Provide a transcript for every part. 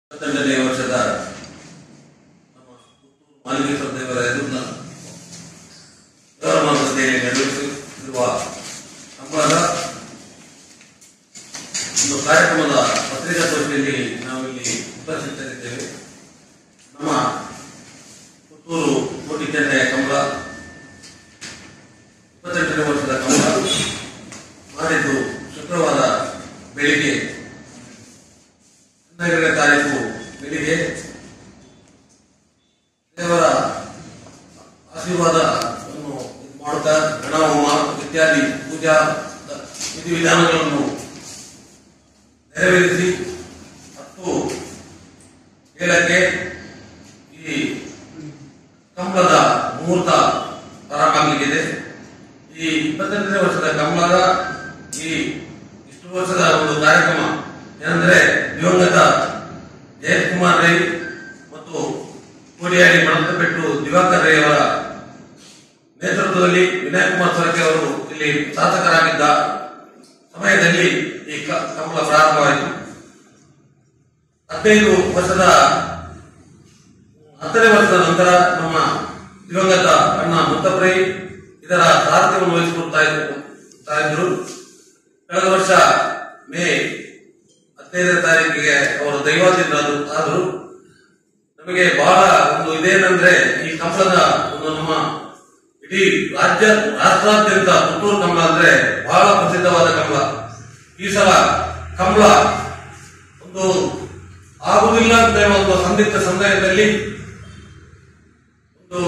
ಇಪ್ಪತ್ತೆಂಟನೇ ವರ್ಷದ ನಮ್ಮ ಪುತ್ತೂರು ಮಾಲಿಂಗೇಶ್ವರ ದೇವರ ಎದುರಿನ ಗೌರವಾಂತತೆಯಲ್ಲಿ ನಡೆಯುತ್ತಿರುವ ಹಬ್ಬದ ಒಂದು ಕಾರ್ಯಕ್ರಮದ ಪತ್ರಿಕಾಗೋಷ್ಠಿಯಲ್ಲಿ ನಾವಿಲ್ಲಿ ಉಪಸ್ಥಿತರಿದ್ದೇವೆ ನಮ್ಮ ಪುತ್ತೂರು ಕೋಟಿ ಕೆರೆಯ ಕಮಲ ಇಪ್ಪತ್ತೆಂಟನೇ ವರ್ಷದ ಕಮಲ ಮಾಡಿದ್ದು ಶುಕ್ರವಾರ ಬೆಳಿಗ್ಗೆ ಹನ್ನೆರಡನೇ ತಾರೀಕು ಬೆಳಿಗ್ಗೆ ದೇವರ ಆಶೀರ್ವಾದವನ್ನು ಇದು ಮಾಡುತ್ತಾ ಗಣಹೋಮ ಇತ್ಯಾದಿ ಪೂಜಾ ವಿಧಿವಿಧಾನಗಳನ್ನು ನೆರವೇರಿಸಿ ಹತ್ತು ಏಳಕ್ಕೆ ಈ ಕಂಬಳದ ಮುಹೂರ್ತ ಪ್ರಾರಂಭವಾಗಲಿದೆ ಈ ಇಪ್ಪತ್ತೆಂಟನೇ ವರ್ಷದ ಕಂಬಳದ ಈ ಇಷ್ಟು ವರ್ಷದ ಒಂದು ಕಾರ್ಯಕ್ರಮ ಏನಂದ್ರೆ ದಿವಂಗತ ಜಯಕುಮಾರ್ ರೈ ಮತ್ತು ಕೋಡಿಯಾಡಿ ಮಡಂತಪೆಟ್ಟು ದಿವಾಕರ್ ರೈ ಅವರ ನೇತೃತ್ವದಲ್ಲಿ ವಿನಯ್ ಕುಮಾರ್ ಸೊರಕೆ ಅವರು ಇಲ್ಲಿ ಶಾಸಕರಾಗಿದ್ದ ಸಮಯದಲ್ಲಿ ಈ ಕ- ಕಂಬಳ ಪ್ರಾರಂಭವಾಯಿತು ಹದಿನೈದು ವರ್ಷದ ಹತ್ತನೇ ವರ್ಷದ ನಂತರ ನಮ್ಮ ದಿವಂಗತ ಅಣ್ಣ ಮುತ್ತಪ್ರೈ ಇದರ ಸಾರಥ್ಯವನ್ನು ವಹಿಸಿಕೊಳ್ತಾ ಇದ್ರು- ತಾ ಇದ್ರು ಕಳೆದ ವರ್ಷ ಮೇ ಹದಿನೈದನೇ ತಾರೀಕಿಗೆ ಅವರು ದೈವಾಧೀನ ಆದರು ನಮಗೆ ಬಹಳ ಒಂದು ಇದೇನಂದ್ರೆ ಈ ಕಂಬಳದ ಒಂದು ನಮ್ಮ ಇಡೀ ರಾಜ್ಯ ರಾಷ್ಟ್ರಾದ್ಯಂತ ಪುತ್ತೂರು ಕಂಬಳ ಅಂದ್ರೆ ಬಹಳ ಪ್ರಸಿದ್ಧವಾದ ಕಂಬಳ ಈ ಸಲ ಕಂಬಳ ಒಂದು ಆಗುದಿಲ್ಲ ಅಂತ ಹೇಳುವ ಒಂದು ಸಂದಿಗ್ಧ ಸಮಯದಲ್ಲಿ ಒಂದು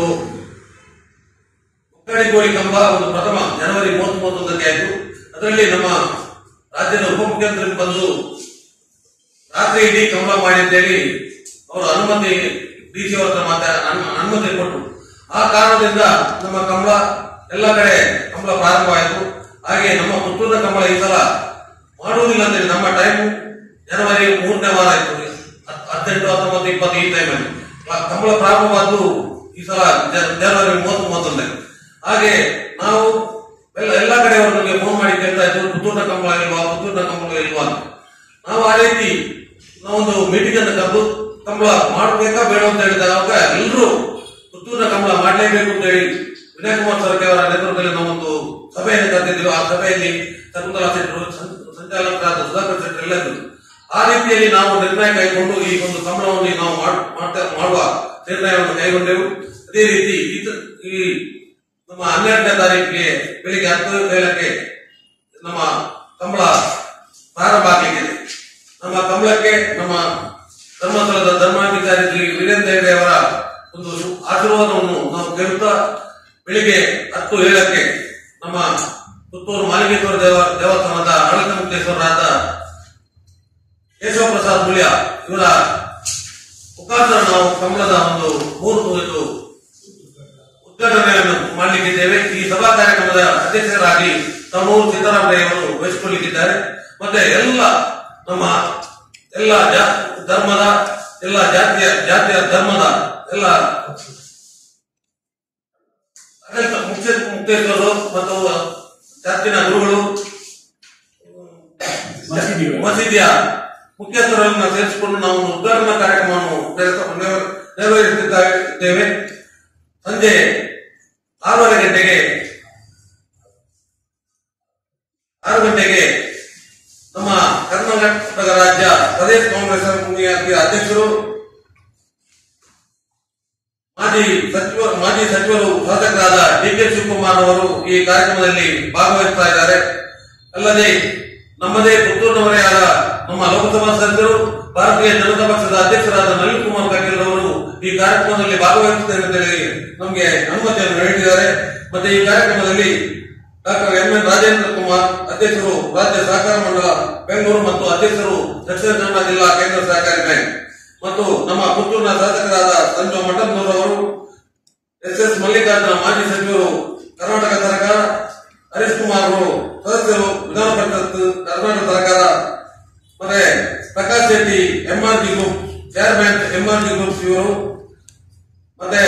ಒಕ್ಕಡಿ ಕೋಳಿ ಕಂಬ ಒಂದು ಪ್ರಥಮ ಜನವರಿ ಮೂವತ್ತ್ ಮೂವತ್ತೊಂದಕ್ಕೆ ಆಯಿತು ಅದರಲ್ಲಿ ನಮ್ಮ ರಾಜ್ಯದ ಉಪಮುಖ್ಯಮಂತ್ರಿ ಬಂದು ರಾತ್ರಿ ಇಡೀ ಕಂಬಳ ಮಾಡಿ ಅಂತೇಳಿ ಅವರು ಅನುಮತಿ ಡಿ ಸಿ ಅವರ ಹತ್ರ ಮಾತಾ ಅನು- ಅನುಮತಿ ಕೊಟ್ಟರು ಆ ಕಾರಣದಿಂದ ನಮ್ಮ ಕಂಬಳ ಎಲ್ಲ ಕಡೆ ಕಂಬಳ ಪ್ರಾರಂಭವಾಯಿತು ಹಾಗೆ ನಮ್ಮ ಪುತ್ತೂರಿನ ಕಂಬಳ ಈ ಸಲ ಮಾಡುವುದಿಲ್ಲ ಅಂತೇಳಿ ನಮ್ಮ ಟೈಮ್ ಜನವರಿ ಮೂರನೇ ವಾರ ಆಯ್ತು ಹತ್- ಹದಿನೆಂಟು ಹತ್ತೊಂಬತ್ತು ಇಪ್ಪತ್ತು ಈ ಟೈಮಲ್ಲಿ ಕಂಬಳ ಪ್ರಾರಂಭವಾದ್ದು ಈ ಸಲ ಜ- ಜನವರಿ ಮೂವತ್ತು ಮೂವತ್ತೊಂದನೇ ಹಾಗೆ ನಾವು ಎಲ್ಲ ಎಲ್ಲ ಕಡೆಯವರು ನಮಗೆ ಫೋನ್ ಮಾಡಿ ಕೇಳ್ತಾ ಇದ್ರು ಪುತ್ತೂರಿನ ಕಂಬಳ ಇಲ್ವಾ ಪುತ್ತೂರಿನ ಕಂಬಳ ಇಲ್ವಾ ಅಂತ ನಾವು ಆ ರೀತಿ ನಾವೊಂದು ಮೀಟಿಂಗ್ ಅನ್ನು ಕರೆದು ಕಂಬಳ ಮಾಡಬೇಕಾ ಬೇಡ ಅಂತ ಹೇಳಿದಾಗ ಎಲ್ಲರೂ ಪುತ್ತೂರಿನ ಕಂಬಳ ಮಾಡಲೇಬೇಕು ಅಂತ ಹೇಳಿ ವಿನಯ್ ಕುಮಾರ್ ಸರ್ಕೆ ಅವರ ನೇತೃತ್ವದಲ್ಲಿ ನಾವೊಂದು ಸಭೆಯನ್ನು ಕರೆದಿದ್ದೆವು ಆ ಸಭೆಯಲ್ಲಿ ಶಕುಂತಲಾ ಶೆಟ್ಟರು ಸಂ- ಸಂಚಾಲಕರಾದ ಸುಧಾಕರ್ ಶೆಟ್ಟರ್ ಎಲ್ಲ ಇದ್ರು ಆ ರೀತಿಯಲ್ಲಿ ನಾವು ನಿರ್ಣಯ ಕೈಗೊಂಡು ಈ ಒಂದು ಕಂಬಳವನ್ನು ನಾವು ಮಾಡ್- ಮಾಡ್ತಾ ಮಾಡುವ ನಿರ್ಣಯವನ್ನು ಕೈಗೊಂಡೆವು ಅದೇ ರೀತಿ ಈತ- ಈ ನಮ್ಮ ಹನ್ನೆರಡನೇ ತಾರೀಕಿಗೆ ಬೆಳಿಗ್ಗೆ ಹತ್ತು ವೇಳಕ್ಕೆ ನಮ್ಮ ಕಂಬಳ ಪ್ರಾರಂಭ ಆಗಲಿದೆ ನಮ್ಮ ಕಂಬಳಕ್ಕೆ ನಮ್ಮ ಧರ್ಮಸ್ಥಳದ ಧರ್ಮಾಧಿಕಾರಿ ಶ್ರೀ ವೀರೇಂದ್ರ ಹೆಗಡೆ ಅವರ ಒಂದು ಶು- ಆಶೀರ್ವಾದವನ್ನು ನಾವು ಕೇಳುತ್ತಾ ಬೆಳಿಗ್ಗೆ ಹತ್ತು ಏಳಕ್ಕೆ ನಮ್ಮ ಪುತ್ತೂರು ಮಾಲಿಂಗೇಶ್ವರ ದೇವ ದೇವಸ್ಥಾನದ ಆಡಳಿತ ಮುಖ್ಯಸ್ಥರಾದ ಕೇಶವ ಪ್ರಸಾದ್ ಮುಳ್ಯ ಇವರ ಮುಖಾಂತರ ನಾವು ಕಂಬಳದ ಒಂದು ಮೂರು ಇದು ಉದ್ಘಾಟನೆಯನ್ನು ಮಾಡಲಿಕ್ಕಿದ್ದೇವೆ ಈ ಸಭಾ ಕಾರ್ಯಕ್ರಮದ ಅಧ್ಯಕ್ಷರಾಗಿ ತಮ್ಮೂರು ಸಿದ್ದರಾಮಯ್ಯ ಅವರು ವಹಿಸಿಕೊಳ್ಳಲಿಕ್ಕಿದ್ದಾರೆ ಮತ್ತೆ ಎಲ್ಲ ನಮ್ಮ ಎಲ್ಲ ಜಾ- ಧರ್ಮದ ಎಲ್ಲ ಜಾತಿಯ ಜಾತಿಯ ಧರ್ಮದ ಎಲ್ಲ ಆಡಳಿತ ಮುಖ್ಯ ಮುಖ್ಯಸ್ಥರು ಮತ್ತು ಚರ್ಚಿನ ಗುರುಗಳು ಮಸೀದಿಗಳು. ಮಸೀದಿಯ ಮುಖ್ಯಸ್ಥರನ್ನು ಸೇರಿಸಿಕೊಂಡು ನಾವು ಒಂದು ಉದ್ಘಾಟನಾ ಕಾರ್ಯಕ್ರಮವನ್ನು ನೆರವೇರಿಸ- ನೆರವೇ- ನೆರವೇರಿಸುತ್ತಿದ್ದೇವೆ ಸಂಜೆ ಆರೂವರೆ ಗಂಟೆಗೆ ಆರು ಗಂಟೆಗೆ ನಮ್ಮ ಕರ್ನಾಟಕ ರಾಜ್ಯ ಪ್ರದೇಶ ಕಾಂಗ್ರೆಸ್ ಸಮಿತಿಯ ಅಧ್ಯಕ್ಷರು ಮಾಜಿ ಸಚಿವ ಮಾಜಿ ಸಚಿವರು ಶಾಸಕರಾದ ಡಿ ಕೆ ಶಿವಕುಮಾರ್ ಅವರು ಈ ಕಾರ್ಯಕ್ರಮದಲ್ಲಿ ಭಾಗವಹಿಸ್ತಾ ಇದ್ದಾರೆ ಅಲ್ಲದೆ ನಮ್ಮದೇ ಪುತ್ತೂರಿನವರೇ ಆದ ನಮ್ಮ ಲೋಕಸಭಾ ಸದಸ್ಯರು ಭಾರತೀಯ ಜನತಾ ಪಕ್ಷದ ಅಧ್ಯಕ್ಷರಾದ ನಳಿನ್ ಕುಮಾರ್ ಕಟೀಲ್ ಅವರು ಈ ಕಾರ್ಯಕ್ರಮದಲ್ಲಿ ಭಾಗವಹಿಸುತ್ತೇವೆ ಅಂತ ಹೇಳಿ ನಮಗೆ ಅನುಮತಿಯನ್ನು ನೀಡಿದ್ದಾರೆ ಮತ್ತೆ ಈ ಕಾರ್ಯಕ್ರಮದಲ್ಲಿ doctor M N Rajendra Kumar ಅಧ್ಯಕ್ಷರು ರಾಜ್ಯ ಸಹಕಾರ ಮಂಡಳ ಬೆಂಗಳೂರು ಮತ್ತು ಅಧ್ಯಕ್ಷರು ದಕ್ಷಿಣ ಕನ್ನಡ ಜಿಲ್ಲಾ ಕೇಂದ್ರ ಸಹಕಾರಿ ಬ್ಯಾಂಕ್ ಮತ್ತು ನಮ್ಮ ಪುತ್ತೂರಿನ ಶಾಸಕರಾದ ಸಂಜು ಮಠಂದೂರ್ ಅವರು ಎಸ್ ಎಸ್ ಮಲ್ಲಿಕಾರ್ಜುನ ಮಾಜಿ ಸಚಿವರು ಕರ್ನಾಟಕ ಸರ್ಕಾರ ಹರೀಶ್ ಕುಮಾರ್ ಅವರು ಸದಸ್ಯರು ವಿಧಾನ ಪರಿಷತ್ ಕರ್ನಾಟಕ ಸರ್ಕಾರ ಮತ್ತೆ Prakash Shetty MR G group chairman MR G groups ಇವರು ಮತ್ತೆ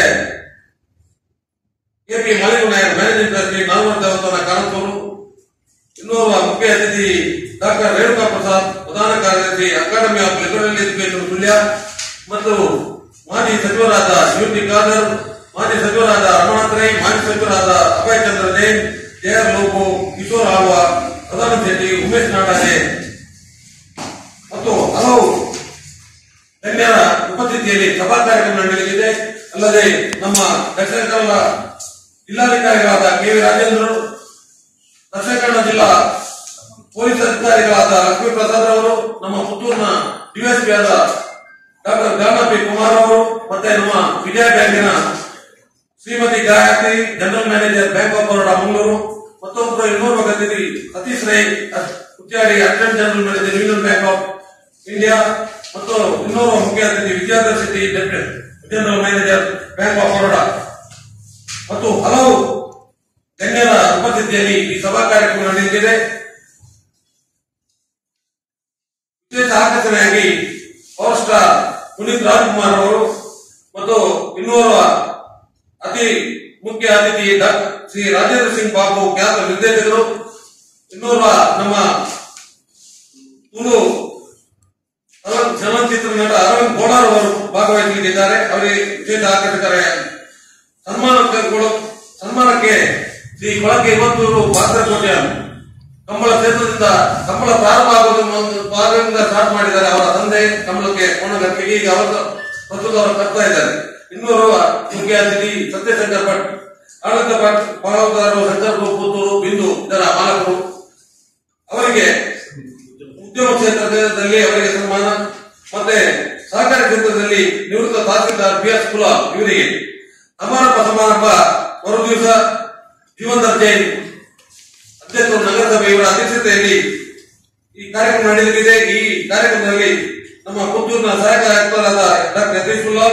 ಕೆಪಿ ಮಲ್ಲಿಕನಾಯಕ್ ಮ್ಯಾನೇಜಿಂಗ್ ಟ್ರಸ್ಟಿ ನಾಲ್ವರು ದೇವಸ್ಥಾನ ಕಾಣತೂರು ಇನ್ನೋರ್ವ ಮುಖ್ಯ ಅತಿಥಿ ಡಾಕ್ಟರ್ ರೇಣುಕಾ ಪ್ರಸಾದ್ ಪ್ರಧಾನ ಕಾರ್ಯದರ್ಶಿ academy of liberal education Sullia ಮತ್ತು ಮಾಜಿ ಸಚಿವರಾದ ಯುಟಿ ಖಾದರ್ ಮಾಜಿ ಸಚಿವರಾದ ರಮಣಾಥ್ ರೈ ಮಾಜಿ ಸಚಿವರಾದ ಅಭಯ್ ಚಂದ್ರ ಜೈನ್ ಜೆ ಆರ್ ಲೋಕೋ ಕಿಶೋರ್ ಆಳ್ವ ಪ್ರಧಾನ ಶೆಟ್ಟಿ ಉಮೇಶ್ ನಾಡಾಜೆ ಮತ್ತು ಹಲವು ಗಣ್ಯರ ಉಪಸ್ಥಿತಿಯಲ್ಲಿ ಸಭಾ ಕಾರ್ಯಕ್ರಮ ನಡೆಯಲಿದೆ ಅಲ್ಲದೆ ನಮ್ಮ ದಕ್ಷಿಣ ಕನ್ನಡ ಜಿಲ್ಲಾಧಿಕಾರಿಗಳಾದ ಕೆ ವಿ ರಾಜೇಂದ್ರ ದಕ್ಷಿಣ ಕನ್ನಡ ಜಿಲ್ಲಾ ಪೊಲೀಸ್ ಅಧಿಕಾರಿಗಳಾದ ಲಕ್ಷ್ಮೀ ಪ್ರಸಾದ್ ಅವರು ನಮ್ಮ ಪುತ್ತೂರಿನ ಡಿಎಸ್ಪಿ ಆದ ಡಾಕ್ಟರ್ ಜ್ಞಾನಪಿ ಕುಮಾರ್ ಅವರು ಮತ್ತೆ ನಮ್ಮ ವಿಜಯ ಬ್ಯಾಂಕಿನ Shrimati Gayatri general manager bank of Baroda Mangaluru ಮತ್ತೊಬ್ಬರು ಇನ್ನೋರ್ವ ಅತಿಥಿ Satish Rai Uchchadi assistant general manager union bank of India ಮತ್ತು ಇನ್ನೋರ್ವ ಮುಖ್ಯ ಅತಿಥಿ Vidyadhar Shetty deputy general manager bank of Baroda ಮತ್ತು ಹಲವು ಗಣ್ಯರ ಉಪಸ್ಥಿತಿಯಲ್ಲಿ ಈ ಸಭಾ ಕಾರ್ಯಕ್ರಮ ನಡೆಯಲಿದೆ ವಿಶೇಷ ಆಕರ್ಷಣೆಯಾಗಿ ಪವರ್ ಸ್ಟಾರ್ ಪುನೀತ್ ರಾಜ್ಕುಮಾರ್ ಅವರು ಮತ್ತು ಇನ್ನೋರ್ವ ಅತಿ ಮುಖ್ಯ ಅತಿಥಿ ಡಾ- ಶ್ರೀ ರಾಜೇಂದ್ರ ಸಿಂಗ್ ಬಾಬು ಖ್ಯಾತ ನಿರ್ದೇಶಕರು ಇನ್ನೋರ್ವ ನಮ್ಮ ತುಳು ಅರವಿಂದ್ ಚಲನಚಿತ್ರ ನಟ ಅರವಿಂದ್ ಗೋಡಾರ್ ಅವರು ಭಾಗವಹಿಸಲಿದ್ದಾರೆ ಅವರಿಗೆ ವಿಶೇಷ ಆಕರ್ಷಕರ ಸನ್ಮಾನಕ್ಕೆ ಕೊಡ- ಸನ್ಮಾನಕ್ಕೆ ಶ್ರೀ ಕೊಳಕೆ ಇವತ್ತೂರು ಬಾಗಲಕೋಟೆಯ ಕಂಬಳ ಕ್ಷೇತ್ರದಿಂದ ಕಂಬಳ ಪ್ರಾರಂಭ ಆಗೋದು ಒಂದು ಭಾಗದಿಂದ ಸ್ಟಾರ್ಟ್ ಮಾಡಿದ್ದಾರೆ ಅವರ ತಂದೆ ಕಂಬಳಕ್ಕೆ ಕೋಣಗಟ್ಟಿಗೆ ಈಗ ಅವರು ಪ್ರಸ್ತುತ ಅವರು ಕಟ್ತಾ ಇದ್ದಾರೆ ಇನ್ನೂರು ಮುಖ್ಯ ಅತಿಥಿ ಸತ್ಯಶಂಕರ್ ಭಟ್ ಆನಂದ ಭಟ್ ಪಾಲಕರು ಶಂಕರ್ ಪುತ್ತೂರು ಬಿಂದು ಇದರ ಮಾಲಕರು ಅವರಿಗೆ ಉದ್ಯೋಗ ಕ್ಷೇತ್ರದಲ್ಲಿ ಅವರಿಗೆ ಸನ್ಮಾನ ಮತ್ತೆ ಸಹಕಾರಿ ಕ್ಷೇತ್ರದಲ್ಲಿ ನಿವೃತ್ತ ತಹಸೀಲ್ದಾರ್ ಬಿ ಎಸ್ ಕುಲ ಇವರಿಗೆ ಸಮಾರಂಭ ಸಮಾರಂಭ ಮರು ದಿವಸ ಜೀವನ್ದರ್ ಜೈನ್ ಅಧ್ಯಕ್ಷರು ನಗರಸಭೆ ಇವರ ಅಧ್ಯಕ್ಷತೆಯಲ್ಲಿ ಈ ಕಾರ್ಯಕ್ರಮ ನಡೆಯಲಿದೆ ಈ ಕಾರ್ಯಕ್ರಮದಲ್ಲಿ ನಮ್ಮ ಪುತ್ತೂರಿನ ಸಹಾಯಕ ಆಯುಕ್ತರಾದ ಡಾಕ್ಟರ್ ಯತೀಶ್ ಮುಲ್ಲಾಲ್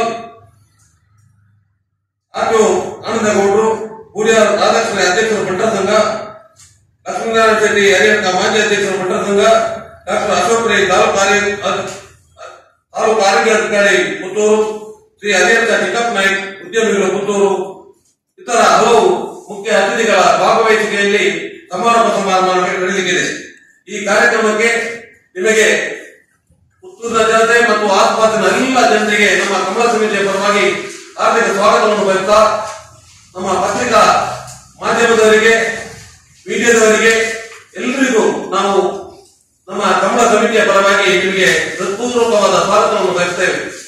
ಆಟೋ ಆನಂದಗೌಡರು ಬೂಡಿಯಾರ್ ರಾಧಾಕೃಷ್ಣ ಅಧ್ಯಕ್ಷರು ಭಟ್ರ ಸಂಘ ಲಕ್ಷ್ಮೀನಾರಾಯಣ ಶೆಟ್ಟಿ ಹರಿಹಟ್ಟ ಮಾಜಿ ಅಧ್ಯಕ್ಷರು ಭಟ್ರ ಸಂಘ ಡಾಕ್ಟರ್ ಅಶೋಕ್ ರೈ ತಾಲೂಕು ಕಾರ್ಯ ಅದ್- ತಾಲೂಕು ಆರೋಗ್ಯಾಧಿಕಾರಿ ಪುತ್ತೂರು ಶ್ರೀ ಹರಿಹಟ್ಟ ಟಿಕಪ್ ನಾಯ್ಕ್ ಉದ್ಯಮಿಗಳು ಪುತ್ತೂರು ಇತರ ಹಲವು ಮುಖ್ಯ ಅತಿಥಿಗಳ ಭಾಗವಹಿಸುವಿಕೆಯಲ್ಲಿ ಸಮಾರಂಭ ಸಮಾರಂಭ ನಡೆಯಲಿದೆ ಈ ಕಾರ್ಯಕ್ರಮಕ್ಕೆ ನಿಮಗೆ ಪುತ್ತೂರಿನ ಜನತೆ ಮತ್ತು ಆಸುಪಾಸಿನ ಎಲ್ಲ ಜನತೆಗೆ ನಮ್ಮ ಕಮಲ ಸಮಿತಿಯ ಪರವಾಗಿ ಹಾರ್ದಿಕ ಸ್ವಾಗತವನ್ನು ಬಯಸ್ತಾ ನಮ್ಮ ಪತ್ರಿಕಾ ಮಾಧ್ಯಮದವರಿಗೆ ಮೀಡಿಯಾದವರಿಗೆ ಎಲ್ಲರಿಗೂ ನಾವು ನಮ್ಮ ಕಮಲ ಸಮಿತಿಯ ಪರವಾಗಿ ನಿಮಗೆ ಹೃತ್ಪೂರ್ವಕವಾದ ಸ್ವಾಗತವನ್ನು ಬಯಸ್ತೇವೆ